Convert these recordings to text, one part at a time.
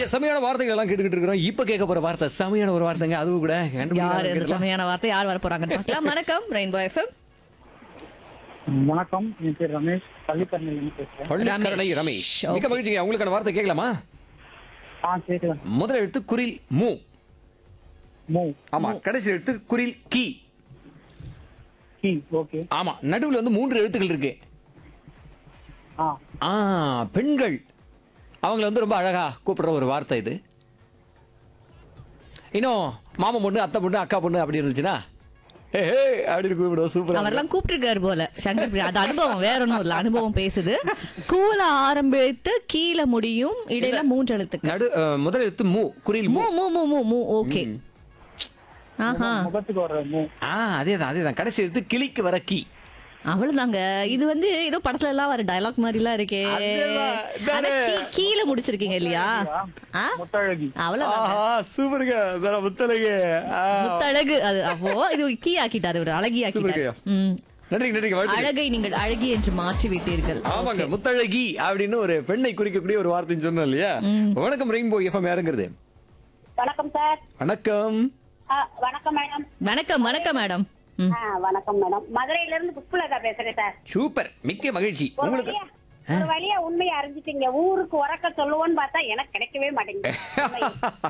செமையான வார்த்தைகள் எல்லாம் கேட்டுக்கிட்டு இருக்கிறோம் இப்ப கேட்க போற வார்த்தை செமையான ஒரு வார்த்தைங்க அதுவும் கூட யார் இந்த கண்டுபிடிக்கலாம். செமையான வார்த்தை யார் வர போறாங்கன்னு பார்க்கலாம் வணக்கம் ரெயின்போ எஃப்எம் வணக்கம் என் பேர் ரமேஷ் பள்ளிக்கரணையிலிருந்து பேசுறேன் பள்ளிக்கரணை ரமேஷ். ரமேஷ் Okay. மிக்க மகிழ்ச்சிங்க உங்களுக்கான வார்த்தை கேட்கலாமா ஆ கேட்குறேன் முதல் எழுத்து குரில் மூ மூ ஆமா கடைசி எழுத்து குரில் கி கி ஓகே ஆமா நடுவுல வந்து மூன்று எழுத்துக்கள் இருக்கு ஆ ஆ பெண்கள் அவங்கள வந்து ரொம்ப அழகா கூப்பிடுற ஒரு வார்த்தை இது இன்னும் மாமா பொண்ணு அத்தை பொண்ணு அக்கா பொண்ணு அப்படி இருந்துச்சுன்னா ஹே ஹே அப்படின்னு கூப்பிடுவோம் சூப்பரா அவரெல்லாம் கூப்பிட்டுருக்காரு போல சங்கர் பிரியா அது அனுபவம் வேற ஒண்ணும் இல்ல அனுபவம் பேசுது கூல ஆரம்பித்து கீழே முடியும் இடையில மூன்று எழுத்துக்கள் நடு அஹ், முதல் எழுத்து மூ குரில் மூ மூ மூ மூ மூ மூ ஓகே ஆஹா முகத்துக்கு வர்ற மூ ஆ அதேதான் அதேதான் கடைசி எழுத்து கிளிக்கு வர கீ அவ்வளவுதாங்க இது வந்து ஏதோ படத்துல எல்லாம் வர டயலாக் மாதிரி எல்லாம் இருக்கே அதேதான், ஆனா இதானே. கீ- கீழே முடிச்சிருக்கீங்க இல்லையா ஆ? முத்தழகி அவ்வளவுதான் ஆஹா சூப்பருங்க அதான் முத்தலகு ஆ. முத்தழகு அது அப்போ இது கீ ஆக்கிட்டாரு இவரு அழகி ஆக்கிட்டாரு சூப்பர்யா. ம். நன்றிங்க நன்றிங்க வாழ்த்துக்கள். அழகை நீங்கள் அழகி என்று மாற்றி விட்டீர்கள் ஆமாங்க முத்தழகி அப்படின்னு ஒரு பெண்ணை குறிக்கக்கூடிய ஒரு வார்த்தைன்னு சொன்னோம் இல்லையா வணக்கம் ரெயின்போ எஃப்எம் யாருங்கிறது வணக்கம் சார் வணக்கம் ஆ, வணக்கம் மேடம் வணக்கம் வணக்கம் மேடம் ம். ஆ, வணக்கம் மேடம் மதுரையில இருந்து புஷ்பலதா பேசுறேன் சார் சூப்பர் மிக்க மகிழ்ச்சி ஒரு உங்களுக்கு வழியா ஒரு வழியா உண்மையை அறிஞ்சிட்டீங்க ஊருக்கு உறக்க சொல்லுவோன்னு பார்த்தா எனக்கு கிடைக்கவே மாட்டேங்குது உண்மை.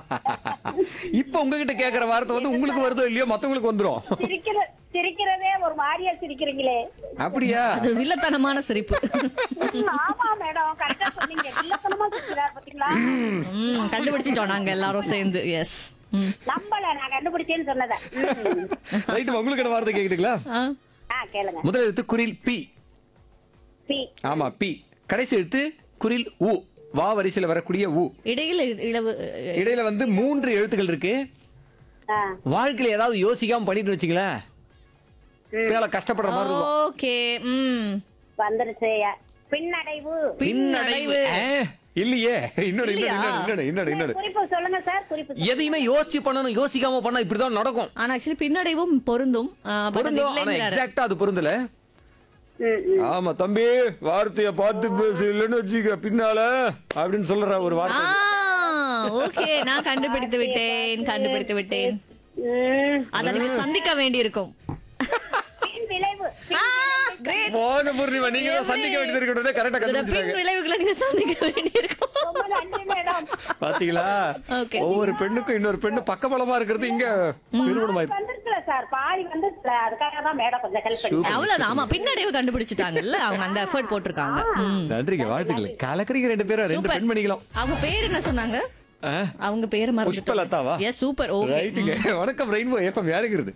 இப்ப உங்ககிட்ட கேக்குற வார்த்தை வந்து உங்களுக்கு வருதோ இல்லையோ மத்தவங்களுக்கு வந்துரும் சிரிக்கிற சிரிக்கிறதே ஒரு மாதிரியா சிரிக்கிறீங்களே அப்படியா அது வில்லத்தனமான சிரிப்பு ம், ஆமா மேடம் கரெக்டா சொன்னீங்க இல்லத்தனமா சிரிக்கிறார் பாத்தீங்களா ம், கண்டுபிடிச்சிட்டோம் நாங்க எல்லாரும் சேர்ந்து எஸ் நம்பல நான் கண்டுபிடிச்சேன்னு சொன்னத ம். ரைட் உங்களுக்கு வார்த்தை கேக்குதுங்களா ஆ கேளுங்க முதல் எழுத்து குரில் பி பி ஆமா பி கடைசி எழுத்து குரில் உ வா வரிசையில வரக்கூடிய உ இடையில இளவு இடையில வந்து மூன்று எழுத்துக்கள் இருக்கு ஆ, வாழ்க்கையில ஏதாவது யோசிக்காம பண்ணிட்டு வச்சுங்களேன் பின்னால கஷ்டப்படுற மாதிரி இருக்கும் ஓகே ம் வந்துருச்சு பின்னடைவு பின்னடைவு ஆ, இல்லையே இன்னொரு இன்னொரு இல்லையா? இன்னொரு இன்னொரு இன்னொரு குறிப்பு சொல்லுங்க சார் குறிப்பு சொல்லுங்க. எதையுமே யோசிச்சு பண்ணணும் யோசிக்காம பண்ணா இப்படிதான் நடக்கும் ஆனா ஆக்சுவலி பின்னடைவும் பொருந்தும் ஆ, but அது பொருந்தும் ஆனா இல்லைங்கிறாரு. எக்ஸாக்டா அது பொருந்தல ம், ம். ஆமா தம்பி வார்த்தைய பார்த்து பேசு இல்லைன்னு வச்சுக்க பின்னால அப்படின்னு சொல்ற ஒரு ஆ வார்த்தை ஓகே நான் கண்டுபிடித்து விட்டேன் கண்டுபிடித்து விட்டேன் ம். அதை நீங்க சந்திக்க வேண்டியிருக்கும் பின் விளைவு ஆ, great. போன பூர்ணிமா நீங்க தான் சந்திக்க வேண்டியது இருக்கிறத கரெக்டா இதோட பின் கண்டுபிடிச்சாங்க விளைவுகளை நீங்க சந்திக்க வேண்டியிருக்கும் ரொம்ப நன்றி மேடம் பாத்தீங்களா Okay. ஒவ்வொரு பெண்ணுக்கும் இன்னொரு பெண்ணு பக்கபலமா இருக்கிறது இங்க நிறுவனமாயிருக்கு வந்துருச்சுல சார் பாதி வந்துருச்சுல அதுக்காக தான் மேடம் கொஞ்சம் ஹெல்ப் பண்ணி அவ்வளவுதான் ஆமா பின்னடைவு கண்டுபிடிச்சிட்டாங்கல்ல அவங்க அந்த எஃபர்ட் போட்டிருக்காங்க ம். நன்றிங்க வாழ்த்துக்கள் கலக்கறீங்க ரெண்டு பேரும் ரெண்டு Super. பெண்மணிகளும் அவங்க பேர் என்ன சொன்னாங்க ஆ? அவங்க பேரு புஷ்பலதாவா? மறந்துட்டேன் எஸ் சூப்பர் ஓகே ரைட்டுங்க வணக்கம் ரெயின்போ எஃப்எம் யாருங்கிறது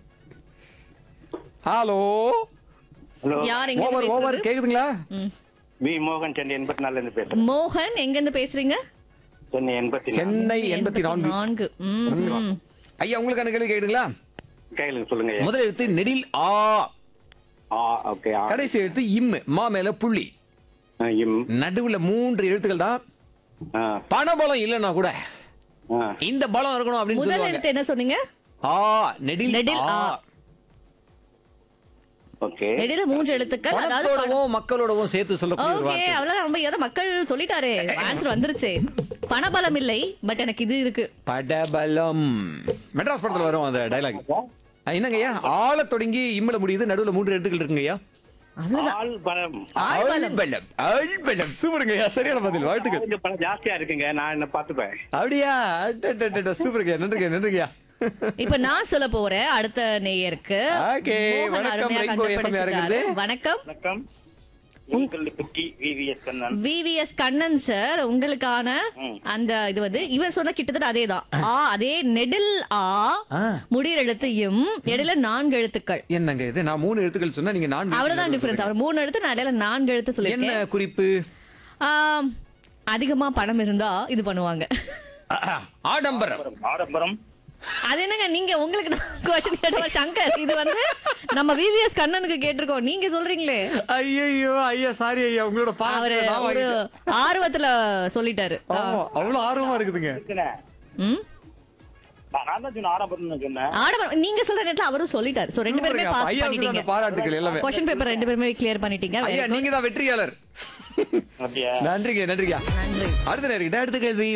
ஹலோ ஹலோ யார் எங்க ஓவர் இருந்து ஓவர் பேசுறது? கேக்குதுங்களா ம். வி மோகன் சென்னை எண்பத்தி நாலுல இருந்து பேசுறேன் மோகன் எங்க இருந்து பேசுறீங்க சென்னை எண்பத்தி நாலு சென்னை எண்பத்தி நான்கு நான்கு ம், ம். ஐயா உங்களுக்கான கேள்வி கேக்குதுங்களா கையில சொல்லுங்க ஐயா. முதல் எழுத்து நெடில் ஆ ஆ ஓகே ஆ கடைசி எழுத்து இம் மா மேல புள்ளி ஆ, இம் நடுவுல மூன்று எழுத்துக்கள் தான் ஆ பணபலம் இல்லைன்னா கூட ஆ இந்த பலம் இருக்கணும் அப்படின்னு முதல் சொல்லுவாங்க எழுத்து என்ன சொன்னீங்க ஆ நெடில் நெடில் ஆ ஆ. ஓகே இடையில மூன்று எழுத்துக்கள் அதாவது பணம். பணத்தோடவும் மக்களோடவும் சேர்த்து சொல்லக்கூடிய ஒரு ஓகே வார்த்தை அவ்வளவு நம்ம ஏதோ மக்கள் சொல்லிட்டாரே ஆன்சர் வந்துருச்சு பணபலம் இல்லை பட் எனக்கு இது இருக்கு படபலம் மெட்ராஸ் படத்துல வரும் அந்த டைலாக் என்னங்க ஐயா ஆள தொடங்கி இம்மல முடியுது நடுவுல மூன்று எழுத்துக்கள் இருக்குங்க ஐயா அவ்வளவுதான் ஆள் பலம் ஆழ்பலம் அல்பலம் அல்பலம் சூப்பருங்க ஐயா சரியான பதில் வாழ்த்துக்கள் ஆளுங்க பலம் ஜாஸ்தியா இருக்குங்க நான் என்ன பாத்துப்பேன் அப்படியா அடடடட, சூப்பருங்க நன்றிங்க நன்றிங்க இப்ப நான் சொல்ல போறேன் அடுத்த நேயருக்கு Okay, மோகன் வணக்கம், அருமையா ரெயின்போ FM கண்டுபிடிச்சிட்டாரு. யாருங்கிறது? வணக்கம் வணக்கம் உங்கள் குட்டி VVS Kannan VVS Kannan sir உங்களுக்கான அந்த இது வந்து இவர் சொன்ன கிட்டத்தட்ட அதேதான் ஆ அதே நெடில் ஆ ஆ. முடிர் எழுத்து இம் இடையில நான்கு எழுத்துக்கள் என்னங்க இது நான் மூணு எழுத்துக்கள் சொன்னா நீங்க நான்கு அவ்வளவுதான் எழுத்துக்கள் டிஃபரன்ஸ் அவர் மூணு எழுத்து நான் இடையில நான்கு எழுத்து என்ன சொல்லியிருக்கேன் குறிப்பு ஆம், அதிகமா பணம் இருந்தா இது பண்ணுவாங்க ஆடம்பரம் ஆடம்பரம் அது என்னங்க நீங்க உங்களுக்கு கொஸ்டின் கேட்டவா சங்கர் இது வந்து நம்ம விவிஎஸ் கண்ணனுக்கு கேட்டிருக்கோம் நீங்க சொல்றீங்களே ஐயோ ஐயா சாரி ஐயா உங்களோட அவரு பாராட்டு நான் ஒரு வாங்கிட்டேன். ஆர்வத்துல சொல்லிட்டாரு ஆமா அவ்வளவு ஆர்வமா இருக்குதுங்க ம் நான் தான் சொன்ன ஆடம்பரம் சொன்னேன் ஆடம்பரம் நீங்க சொல்ற நேரத்துல அவரும் சொல்லிட்டாரு சோ ரெண்டு பேருமே சூப்பருங்க. பாஸ் ஐயாவுக்கு பண்ணிட்டீங்க அந்த பாராட்டுகள் எல்லாமே கொஸ்டின் பேப்பர் ரெண்டு பேருமே கிளியர் பண்ணிட்டீங்க Very ஐயா good. நீங்க தான் வெற்றியாளர் அப்படியா நன்றிங்க நன்றிங்க நன்றி அடுத்த நேரம் அடுத்த கேள்வி